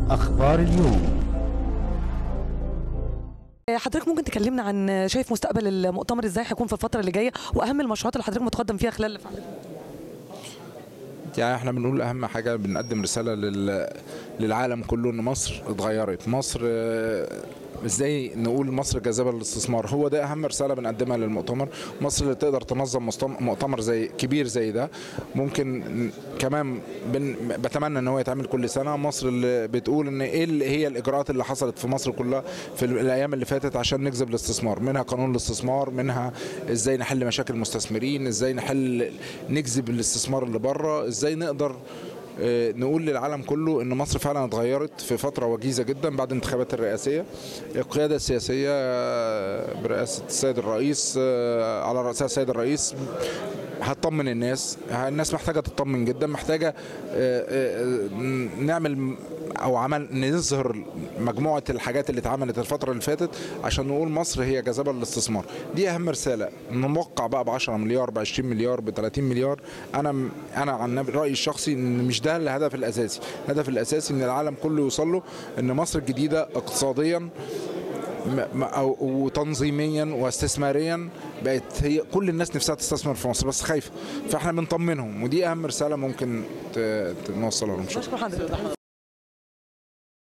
أخبار اليوم حضرتك ممكن تكلمنا عن شايف مستقبل المؤتمر ازاي هيكون في الفتره اللي جايه واهم المشروعات اللي حضرتك متقدم فيها خلال الفعاليات يعني احنا بنقول اهم حاجه بنقدم رساله لل... للعالم كله ان مصر اتغيرت مصر آه، ازاي نقول مصر جاذبه للاستثمار هو ده اهم رساله بنقدمها للمؤتمر مصر اللي تقدر تنظم مستم- مؤتمر زي كبير زي ده ممكن كمان بن... بتمنى ان هو يتعمل كل سنه مصر اللي بتقول ان ايه اللي هي الاجراءات اللي حصلت في مصر كلها في الايام اللي فاتت عشان نجذب الاستثمار منها قانون الاستثمار منها ازاي نحل مشاكل المستثمرين ازاي نحل نجذب الاستثمار اللي بره ازاي نقدر آه، نقول للعالم كله ان مصر فعلا اتغيرت في فتره وجيزه جدا بعد الانتخابات الرئاسيه القياده السياسيه آه، برئاسه السيد الرئيس آه، على راسها السيد الرئيس هتطمن الناس الناس محتاجه تطمن جدا محتاجه آه، آه، نعمل او عمل نظهر مجموعه الحاجات اللي اتعملت الفتره اللي فاتت عشان نقول مصر هي جاذبه للاستثمار دي اهم رساله نوقع بقى ب 10 مليار ب 20 مليار ب 30 مليار انا انا عن رايي الشخصي ان مش ده الهدف الاساسي الهدف الاساسي ان العالم كله يوصل له ان مصر الجديده اقتصاديا م- م- أو وتنظيميا واستثماريا بقت هي كل الناس نفسها تستثمر في مصر بس خايفه فاحنا بنطمنهم ودي اهم رساله ممكن ت- ت- نوصلها لهم شكرا بشكر حضرتك